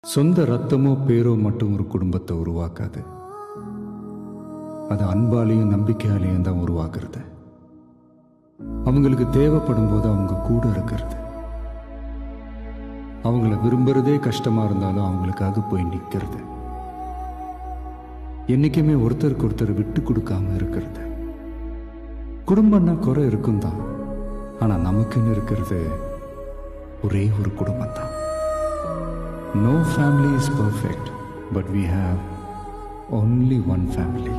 சொந்த ரத்தமோ பேரோ மட்டும் ஒரு குடும்பத்தை உருவாக்காது அது அன்பாலையும் நம்பிக்கையாலையும் தான் உருவாக்குறது அவங்களுக்கு தேவைப்படும் போது அவங்க கூட இருக்கிறது அவங்கள விரும்புறதே கஷ்டமா இருந்தாலும் அவங்களுக்காக போய் நிற்கிறது என்னைக்குமே ஒருத்தருக்கு ஒருத்தர் விட்டு கொடுக்காம இருக்கிறது குடும்பம்னா குறை இருக்கும் தான் ஆனா நமக்குன்னு இருக்கிறது ஒரே ஒரு குடும்பம் தான் no family is perfect but we have only one family